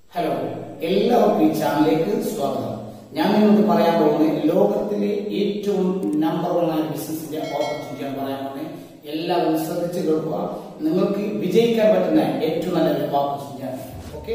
Hello എല്ലാവർക്കും ഈ ചാനലിലേക്ക് സ്വാഗതം ഞാൻ നിങ്ങൾക്ക് പറയാൻ പോകുന്നത് ലോകത്തിലെ ഏറ്റവും നമ്പർ വൺ ആയ ബിസിനസിന്റെ ഓപ്പർച്യൂണിറ്റിയാണ് പറയാൻ പോകുന്നത് എല്ലാവരും ശ്രദ്ധിച്ച് കേൾക്കുക നിങ്ങൾക്ക് വിജയിക്കാൻ പറ്റുന്ന ഏറ്റവും നല്ലൊരു ഓപ്പർച്യൂണിറ്റിയാണ് ഓക്കെ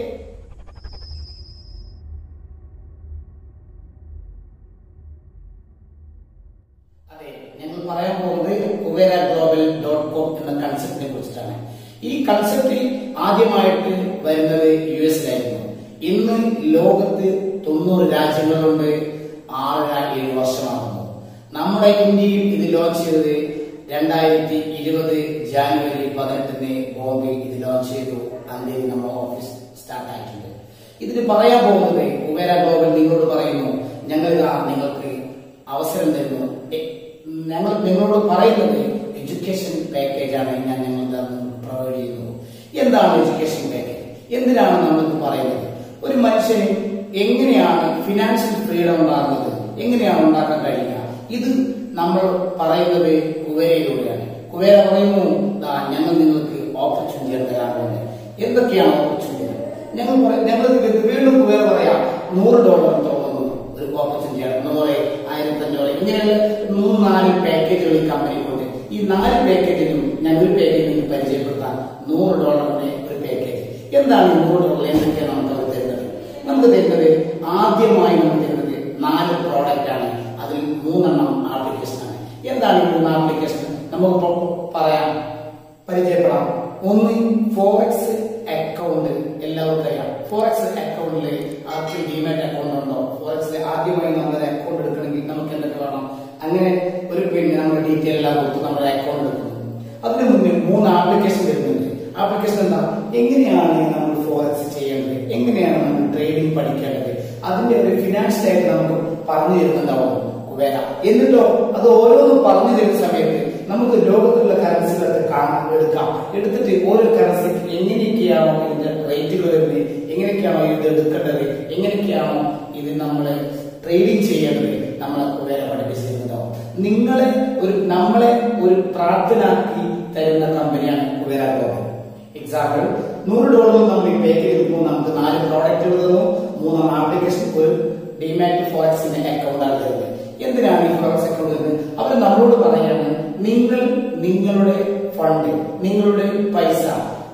അതെ ഞങ്ങൾ പറയാൻ പോകുന്നത് കുബേര ഗ്ലോബൽ ഡോട്ട് കോം എന്ന കൺസെപ്റ്റിനെ കുറിച്ചിട്ടാണ് ഈ കൺസെപ്റ്റ് ആദ്യമായിട്ട് വരുന്നത് യു എസിലായിരുന്നു ഇന്ന് ലോകത്ത് തൊണ്ണൂറ് രാജ്യങ്ങളുണ്ട് ആറ് ഏഴ് വർഷമാകുന്നു നമ്മുടെ ഇന്ത്യയിൽ ഇത് ലോഞ്ച് ചെയ്തത് രണ്ടായിരത്തി ഇരുപത് ജാനുവരി പതിനെട്ടിന് ബോംബെ ഇത് ലോഞ്ച് ചെയ്തു അന്നേ നമ്മുടെ ഓഫീസ് സ്റ്റാർട്ട് ആയിട്ടുണ്ട് ഇതിന് പറയാൻ പോകുന്നത് കുബേര ഗ്ലോബൽ നിങ്ങളോട് പറയുന്നു ഞങ്ങൾ ഇതാ നിങ്ങൾക്ക് അവസരം തരുന്നു എ- ഞങ്ങൾ നിങ്ങളോട് പറയുന്നത് എഡ്യൂക്കേഷൻ പാക്കേജ് ആണ് ഞാൻ ഞങ്ങൾ പ്രൊവൈഡ് ചെയ്യുന്നത് എന്താണ് എഡ്യൂക്കേഷൻ പാക്കേജ് എന്തിനാണ് നമ്മൾക്ക് പറയുന്നത് ഒരു മനുഷ്യന് എങ്ങനെയാണ് ഫിനാൻഷ്യൽ ഫ്രീഡം ഉണ്ടാകുന്നത് എങ്ങനെയാണ് ഉണ്ടാക്കാൻ കഴിയുക ഇത് നമ്മൾ പറയുന്നത് കുവേരയിലൂടെയാണ് കുവേര പറയുന്നു "ദാ ഞങ്ങൾ നിങ്ങൾക്ക് ഓപ്പർച്യൂണിറ്റികൾ തരാറുണ്ട് എന്തൊക്കെയാണ് ഓപ്പർച്യൂണിറ്റികൾ ഞങ്ങൾ പറ- ഞങ്ങൾ ഇത് വീണ്ടും കുവേര പറയാം നൂറ് ഡോളർ തോന്നുന്നു ഒരു ഓപ്പർച്യൂണിറ്റിയാണ് നൂറ് ആയിരത്തി അഞ്ഞൂറ് ഇങ്ങനെയുള്ള മൂന്ന് നാല് പാക്കേജുകൾ ഈ കമ്പനി കൊണ്ട് ഈ നാല് പാക്കേജിനും ഞാൻ ഒരു പാക്കേജ് നിങ്ങൾക്ക് പരിചയപ്പെടുത്താം നൂറ് ഡോളറിന്റെ ഒരു പാക്കേജ് എന്താണ് ഈ നൂറ് ഡോളർ എന്തൊക്കെയാണ് നമുക്ക് അവർ തരുന്നത് നമുക്ക് തരുന്നത് ആദ്യമായി നമുക്ക് തരുന്നത് നാല് പ്രോഡക്റ്റ് ആണ് അതിൽ മൂന്നെണ്ണം ആപ്ലിക്കേഷൻ ആണ് എന്താണ് ഈ മൂന്ന് ആപ്ലിക്കേഷൻ നമുക്ക് ഇപ്പൊ പറയാം പരിചയപ്പെടാം ഒന്ന് ഫോറക്സ് അക്കൗണ്ട് എല്ലാവർക്കും അറിയാം ഫോറക്സ് അക്കൗണ്ടിൽ ആർക്ക് ഡിമാറ്റ് അക്കൗണ്ട് ഉണ്ടോ ഫോറക്സിൽ ആദ്യമായി നമ്മുടെ അക്കൗണ്ട് എടുക്കണമെങ്കിൽ നമുക്ക് എന്തൊക്കെ വേണം അങ്ങനെ ഒരു പിന്നെ നമ്മുടെ ഡീറ്റെയിൽ എല്ലാം കൊടുത്ത് നമ്മുടെ അക്കൗണ്ട് എടുക്കുന്നു അതിന് മുന്നേ മൂന്ന് ആപ്ലിക്കേഷൻ വരുന്നുണ്ട് ആപ്ലിക്കേഷൻ എന്താ എങ്ങനെയാണ് നമ്മൾ ഫോറക്സ് ചെയ്യേണ്ടത് എങ്ങനെയാണ് നമ്മൾ ട്രേഡിംഗ് പഠിക്കേണ്ടത് അതിന്റെ ഒരു ഫിനാൻഷ്യൽ ആയിട്ട് നമുക്ക് പറഞ്ഞു തരുന്നുണ്ടാവും കുബേര എന്നിട്ടോ അത് ഓരോന്നും പറഞ്ഞു തരുന്ന സമയത്ത് നമുക്ക് ലോകത്തുള്ള കറൻസികളൊക്കെ കാണാൻ എടുക്കാം എടുത്തിട്ട് ഓരോ കറൻസി എങ്ങനെയൊക്കെയാണോ ഇതിന്റെ റേറ്റുകൾ വരുന്നത് എങ്ങനെയൊക്കെയാണോ ഇത് എടുക്കേണ്ടത് എങ്ങനെയൊക്കെയാണോ ഇത് നമ്മൾ ട്രേഡിംഗ് ചെയ്യേണ്ടത് നമ്മളെ കുബേര പഠിപ്പിച്ചു തരുന്നുണ്ടാവും നിങ്ങളെ ഒരു നമ്മളെ ഒരു പ്രാപ്തനാക്കി തരുന്ന കമ്പനിയാണ് കുബേര ഗ്ലോബൽ എക്സാമ്പിൾ നൂറ് ഡോളർ നമ്മൾ ഈ പേ ചെയ്തിരിക്കുമ്പോൾ നമുക്ക് നാല് പ്രോഡക്റ്റുകൾ തന്നു മൂന്നാം ആപ്ലിക്കേഷൻ ഒരു ഡിമാറ്റ് ഫോറക്സിന്റെ അക്കൗണ്ട് ആണ് തരുന്നത് എന്തിനാണ് ഈ ഫോറക്സ് അക്കൗണ്ട് തരുന്നത് അവർ നമ്മളോട് പറയാണ് നിങ്ങൾ നിങ്ങളുടെ ഫണ്ട് നിങ്ങളുടെ പൈസ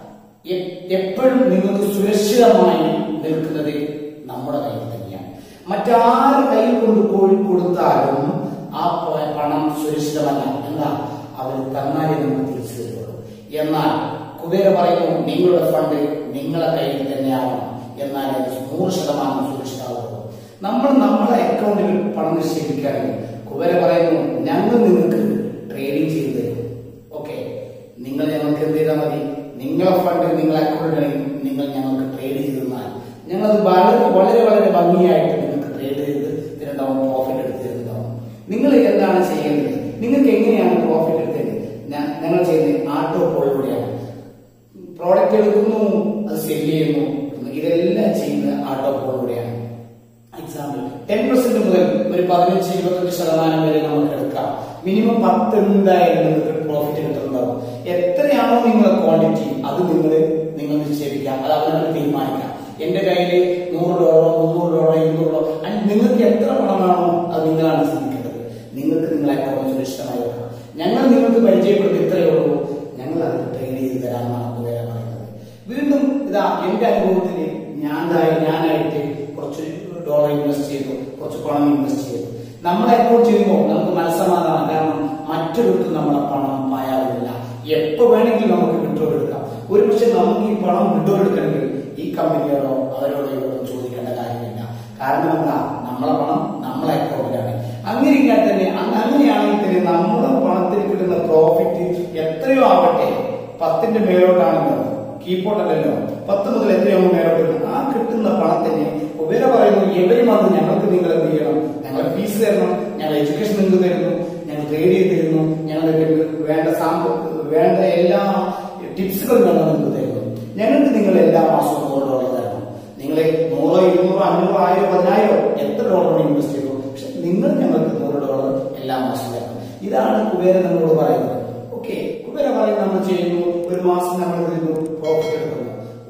എ- എപ്പോഴും നിങ്ങൾക്ക് സുരക്ഷിതമായി നിൽക്കുന്നത് നമ്മുടെ കയ്യിൽ തന്നെയാണ് മറ്റാര് കയ്യിൽ കൊണ്ട് പോയി കൊടുത്താലും ആ പ- പണം സുരക്ഷിതമല്ല എന്താ അവർ തന്നാലേ നമുക്ക് തിരിച്ചു തരുള്ളൂ എന്നാൽ കുബേര പറയുന്നു നിങ്ങളുടെ ഫണ്ട് നിങ്ങളെ കയ്യിൽ തന്നെയാവണം എന്നാൽ അത് നൂറ് ശതമാനം സുരക്ഷിതമാവുള്ളൂ നമ്മൾ നമ്മുടെ അക്കൗണ്ടിൽ പണം നിക്ഷേപിക്കുകയാണെങ്കിൽ കുബേര പറയുന്നു ഞങ്ങൾ നിങ്ങൾക്ക് ട്രേഡിംഗ് ചെയ്തു തരും ഓക്കെ നിങ്ങൾ ഞങ്ങൾക്ക് എന്ത് ചെയ്താൽ മതി നിങ്ങളെ ഫണ്ട് നിങ്ങളെ അക്കൗണ്ടിൽ നിങ്ങൾ ഞങ്ങൾക്ക് ട്രേഡ് ചെയ്ത് തന്നാൽ ഞങ്ങളത് വളരെ വളരെ വളരെ ഭംഗിയായിട്ട് നിങ്ങൾക്ക് ട്രേഡ് ചെയ്ത് തരുന്നുണ്ടാവും പ്രോഫിറ്റ് എടുത്ത് തരുന്നുണ്ടാവും നിങ്ങൾ എന്താണ് ചെയ്യേണ്ടത് നിങ്ങൾക്ക് എങ്ങനെയാണ് പ്രോഫിറ്റ് എടുത്തത് ഞാൻ- ഞങ്ങൾ ചെയ്യുന്നത് ആട്ടോ പോളിലൂടെയാണ് പ്രോഡക്റ്റ് എടുക്കുന്നു അത് സെല് ചെയ്യുന്നു ഇതെല്ലാം ചെയ്യുന്നത് ആട്ടോ പോളിലൂടെയാണ് എക്സാമ്പിൾ ടെൻ പെർസെന്റ് മുതൽ ഒരു പതിനഞ്ച് ഇരുപത്തഞ്ച് ശതമാനം വരെ നമുക്ക് എടുക്കാം മിനിമം പത്ത് എന്തായാലും നിങ്ങൾക്ക് പ്രോഫിറ്റ് കിട്ടുന്നുണ്ടാവും എത്രയാണോ നിങ്ങളുടെ ക്വാണ്ടിറ്റി അത് നിങ്ങൾ നിങ്ങൾ നിക്ഷേപിക്കാം അത് അവനവന് തീരുമാനിക്കാം എന്റെ കയ്യിൽ നൂറ് ഡോളറോ മുന്നൂറ് ഡോളറോ ഇരുന്നൂറ് ഡോളറോ and നിങ്ങൾക്ക് എത്ര പണമാണോ അത് നിങ്ങളാണ് ചിന്തിക്കേണ്ടത് നിങ്ങൾക്ക് നിങ്ങളെ അക്കൗണ്ട് സുരക്ഷിതമായി വെക്കാം ഞങ്ങൾ നിങ്ങൾക്ക് പരിചയപ്പെടുത്തി ഇത്രയേ ഉള്ളൂ ഞങ്ങൾ അത് ട്രെയിൻ ചെയ്ത് തരാമെന്നാണ് കുബേര പറയുന്നത് വീണ്ടും ഇതാ എന്റെ അനുഭവത്തിൽ ഞാനായി ഞാനായിട്ട് കുറച്ച് ഡോളർ ഇൻവെസ്റ്റ് ചെയ്തു കുറച്ച് പണം ഇൻവെസ്റ്റ് ചെയ്തു നമ്മളെ അക്കൗണ്ട് ചെയ്യുമ്പോൾ നമുക്ക് മനസ്സമാധാനം കാരണം മറ്റൊരിടത്തും നമ്മളെ പണം പായാറില്ല എപ്പോ വേണമെങ്കിലും നമുക്ക് വിഡ്രോൾ എടുക്കാം ഒരു പക്ഷെ നമുക്ക് ഈ പണം വിഡ്രോൾ എടുക്കണമെങ്കിൽ ഈ കമ്പനിയോടോ അവരോടോ ഇവരോടോ ചോദിക്കേണ്ട കാര്യമില്ല കാരണം എന്താ നമ്മളെ പണം നമ്മളെ അക്കൗണ്ടിലാണ് അങ്ങനെയെങ്കിൽ തന്നെ അങ് അങ്ങനെയാണെങ്കിൽ തന്നെ നമ്മുടെ പണത്തിൽ കിട്ടുന്ന പ്രോഫിറ്റ് എത്രയോ ആവട്ടെ പത്തിന്റെ മേലോട്ടാണല്ലോ കീപ്പോട്ടല്ലല്ലോ പത്ത് മുതൽ എത്രയോ മേലോട്ട് വരും. ആ കിട്ടുന്ന പണത്തിന് ഉപര പറയുന്നു എവരി മന്ത് ഞങ്ങൾക്ക് നിങ്ങൾ എന്ത് ചെയ്യണം ഞങ്ങൾ ഫീസ് തരണം ഞങ്ങൾ എഡ്യൂക്കേഷൻ നിങ്ങൾക്ക് തരുന്നു ഞങ്ങൾ ട്രേഡ് ചെയ്ത് തരുന്നു ഞങ്ങൾക്ക് വേണ്ട സാമ്പ വേണ്ട എല്ലാ ടിപ്സുകളും ഞങ്ങൾ നിങ്ങൾക്ക് തരുന്നു ഞങ്ങൾക്ക് നിങ്ങൾ എല്ലാ മാസവും നൂറ് ഡോളർ തരണം നിങ്ങൾ നൂറോ ഇരുന്നൂറോ അഞ്ഞൂറോ ആയിരം പതിനായിരം എത്ര ഡോളർ ഇൻവെസ്റ്റ് ചെയ്തു പക്ഷെ നിങ്ങൾ ഞങ്ങൾക്ക് നൂറ് ഡോളർ എല്ലാ മാസവും തരണം ഇതാണ് കുബേര നമ്മളോട് പറയുന്നത് ഓക്കെ കുബേര പറയും നമ്മൾ ചെയ്യുന്നു ഒരു മാസം നമ്മൾ ഇതിന് പ്രോഫിറ്റ് എടുക്കുന്നു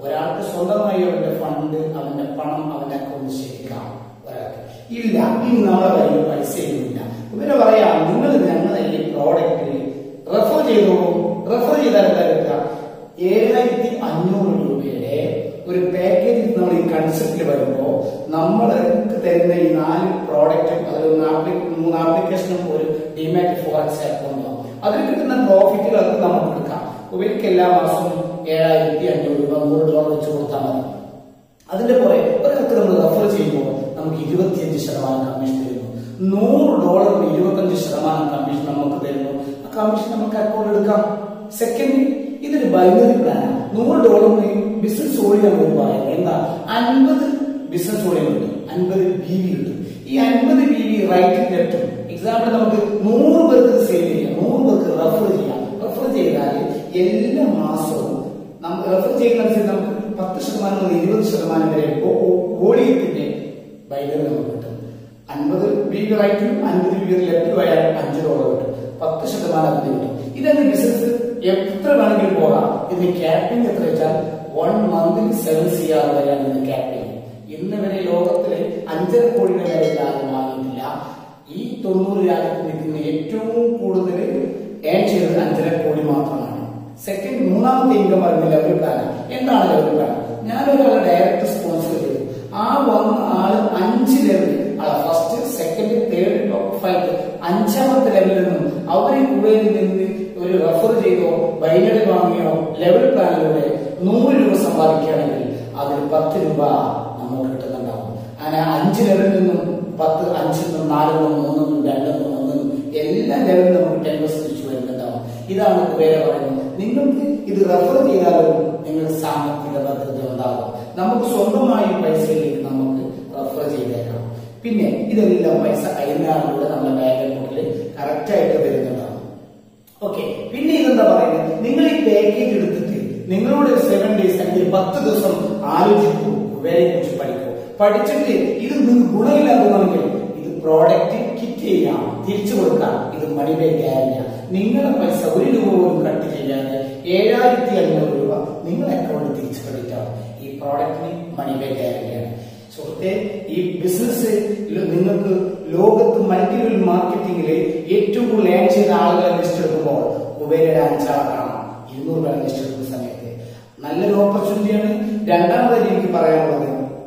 ഒരാൾക്ക് സ്വന്തമായി അവന്റെ ഫണ്ട് അവന്റെ പണം അവന്റെ അക്കൗണ്ടിൽ ശേഖരിക്കാം ഒരാൾക്ക് ഇല്ല ഇനി നമ്മളെ കയ്യിൽ പൈസയൊന്നുമില്ല ഇവരെ പറയാം നിങ്ങൾ ഞങ്ങളെ ഈ പ്രോഡക്റ്റ് റെഫർ ചെയ്തോളൂ റെഫർ ചെയ്താൽ എന്താ കിട്ടുക ഏഴായിരത്തി അഞ്ഞൂറ് രൂപയുടെ ഒരു പാക്കേജ് നമ്മൾ ഈ കൺസെപ്റ്റിൽ വരുമ്പോൾ നമ്മൾ തരുന്ന ഈ നാല് പ്രോഡക്റ്റും അതിൽ ആപ്ലി മൂന്ന് ആപ്ലിക്കേഷനും ഒരു ഡിമാറ്റ് ഫോറക്സ് അക്കൗണ്ടും അതിൽ കിട്ടുന്ന പ്രോഫിറ്റുകളൊക്കെ നമുക്ക് എടുക്കാം ഇവർക്ക് എല്ലാ മാസവും ഏഴായിരത്തി അഞ്ഞൂറ് രൂപ നൂറ് ഡോളർ വെച്ച് കൊടുത്താൽ മതി അതിന്റെ പുറകെ ഒരാൾക്ക് നമ്മൾ റെഫർ ചെയ്യുമ്പോൾ നമുക്ക് ഇരുപത്തിയഞ്ച് ശതമാനം കമ്മീഷൻ തരുന്നു നൂറ് ഡോളറിന് ഇരുപത്തഞ്ച് ശതമാനം കമ്മീഷൻ നമുക്ക് തരുന്നു ആ കമ്മീഷൻ നമുക്ക് അക്കൗണ്ട് എടുക്കാം സെക്കൻഡ് ഇതൊരു ബൈനറി പ്ലാനാണ് നൂറ് ഡോളറിന് ബിസിനസ് ഓടിയാണ് ഒരു പറയുന്നത് എന്താ അൻപത് ബിസിനസ് ഓടിയും കിട്ടും അൻപത് ബി വി കിട്ടും ഈ അൻപത് ബി വി റൈറ്റും ലെഫ്റ്റും എക്സാമ്പിൾ നമുക്ക് നൂറ് പേർക്ക് സെയിൽ ചെയ്യാം നൂറ് പേർക്ക് റെഫർ ചെയ്യാം റെഫർ ചെയ്താൽ എല്ലാ മാസവും നമ്മൾ റെഫർ ചെയ്യുന്നതനുസരിച്ച് നമുക്ക് പത്ത് ശതമാനം മുതൽ ഇരുപത് ശതമാനം വരെ വോളിയത്തിന്റെ ബൈനറി നമുക്ക് കിട്ടും അൻപത് ബി വി റൈറ്റിലും അൻപത് ബി വി ലെഫ്റ്റും ആയാൽ അഞ്ച് ഡോളർ കിട്ടും പത്ത് ശതമാനം അതിന് കിട്ടും ഇതന്നെ ബിസിനസ് എത്ര വേണമെങ്കിലും പോകാം ഇതിന് ക്യാപ്പിംഗ് എത്ര വെച്ചാൽ വൺ മന്തിൽ സെവൻ സി ആർ വരെയാണ് ഇതിന് ക്യാപ്പിംഗ് ഇന്ന് വരെ ലോകത്തിലെ അഞ്ചര കോടിയുടെ മേലെ ആരും വാങ്ങിയിട്ടില്ല ഈ തൊണ്ണൂറ് രാജ്യത്ത് നിൽക്കുന്ന ഏറ്റവും കൂടുതൽ ഏൺ ചെയ്തത് അഞ്ചര കോടി മാത്രമാണ് സെക്കൻഡ് മൂന്നാമത്തെ ഇൻകം പറയുന്ന ലെവൽ പ്ലാൻ എന്താണ് ലെവൽ പ്ലാൻ ഞാൻ ഒരാളെ ഡയറക്റ്റ് സ്പോൺസർ ചെയ്തു ആ വന്ന ആള് അഞ്ച് level first second third top five അഞ്ചാമത്തെ ലെവലിൽ നിന്നും അവരെ കൂടെ നിന്ന് ഒരു റെഫർ ചെയ്തോ ബൈനറി വാങ്ങിയോ ലെവൽ പ്ലാനിലൂടെ നൂറ് രൂപ സമ്പാദിക്കുകയാണെങ്കിൽ അതിൽ പത്ത് രൂപ നമുക്ക് കിട്ടുന്നുണ്ടാവും അങ്ങനെ അഞ്ച് ലെവലിൽ നിന്നും പത്ത് അഞ്ചിൽ നിന്നും നാലിൽ നിന്നും മൂന്നിൽ നിന്നും രണ്ടിൽ നിന്നും ഒന്നിൽ നിന്നും എല്ലാ ലെവലിലും നമുക്ക് ടെൻ പെർസെന്റ് വരുന്നുണ്ടാവും ഇതാണ് കുബേര പറയുന്നത് നിങ്ങൾക്ക് ഇത് റെഫർ ചെയ്താലും നിങ്ങൾക്ക് സാമ്പത്തിക ഭദ്രത ഉണ്ടാകും നമുക്ക് സ്വന്തമായി പൈസയിലേക്ക് നമുക്ക് റെഫർ ചെയ്തേക്കാം പിന്നെ ഇതെല്ലാം പൈസ കൈമാറിലൂടെ നമ്മുടെ ബാങ്ക് അക്കൗണ്ടിൽ കറക്റ്റ് ആയിട്ട് വരുന്നുണ്ടാവും ഓക്കെ പിന്നെ ഇതെന്താ പറയുന്നത് നിങ്ങൾ ഈ പാക്കേജ് എടുത്തിട്ട് നിങ്ങളോട് സെവൻ ഡേയ്സ് അല്ലെങ്കിൽ പത്ത് ദിവസം ആലോചിക്കൂ കുബേരയെ കുറിച്ച് പഠിക്കൂ പഠിച്ചിട്ട് ഇത് നിങ്ങൾക്ക് ഗുണമില്ലാത്തതാണെങ്കിൽ ഇത് പ്രോഡക്റ്റ് കിറ്റ് ചെയ്യാം തിരിച്ചു കൊടുക്കാം ഇത് മണി ബാക്ക് ഗ്യാരണ്ടിയാണ് നിങ്ങളുടെ പൈസ ഒരു രൂപ പോലും കട്ട് ചെയ്യാതെ ഏഴായിരത്തി അഞ്ഞൂറ് രൂപ നിങ്ങളുടെ അക്കൗണ്ടിൽ തിരിച്ചു ക്രെഡിറ്റ് ആവും ഈ പ്രോഡക്റ്റിന് മണി ബാക്ക് ഗ്യാരണ്ടിയാണ് സുഹൃത്തെ ഈ ബിസിനസ് നിങ്ങൾക്ക് ലോകത്ത് മൾട്ടി ലെവൽ മാർക്കറ്റിംഗിൽ ഏറ്റവും കൂടുതൽ ഏൺ ചെയ്ത ആളുകളെ ലിസ്റ്റ് എടുക്കുമ്പോൾ കുബേരയുടെ അഞ്ചാളെ കാണാം ഇരുന്നൂറ് പേരെ ലിസ്റ്റ് എടുക്കുന്ന സമയത്ത് നല്ലൊരു ഓപ്പർച്യൂണിറ്റിയാണ് രണ്ടാമതായി എനിക്ക് പറയാനുള്ളത്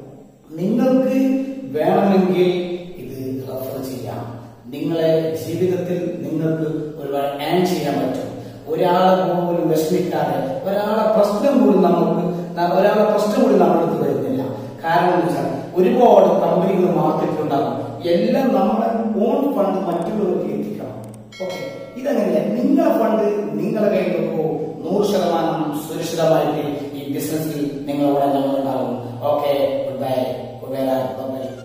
നിങ്ങൾക്ക് വേണമെങ്കിൽ ഇത് റെഫർ ചെയ്യാം നിങ്ങളെ ജീവിതത്തിൽ നിങ്ങൾക്ക് ഒരുപാട് ഏൺ ചെയ്യാൻ പറ്റും ഒരാളെ പോലും വിഷമിക്കാതെ ഒരാളെ പ്രശ്നം പോലും നമുക്ക് ന- ഒരാളെ പ്രശ്നം പോലും നമ്മളെടുത്ത് വരുന്നില്ല കാരണം എന്ന് വെച്ചാൽ ഒരുപാട് കമ്പനികൾ മാർക്കറ്റിലുണ്ടാകും എല്ലാം നമ്മുടെ ഓൺ ഫണ്ട് മറ്റുള്ളവർക്ക് എത്തിക്കണം ഓക്കെ ഇതങ്ങനെ നിങ്ങളുടെ ഫണ്ട് നിങ്ങളുടെ കയ്യിൽ വെക്കൂ നൂറ് ശതമാനം സുരക്ഷിതമായിട്ട് ഈ ബിസിനസ്സിൽ നിങ്ങളോട് ഞങ്ങളുണ്ടാകും okay good bye good by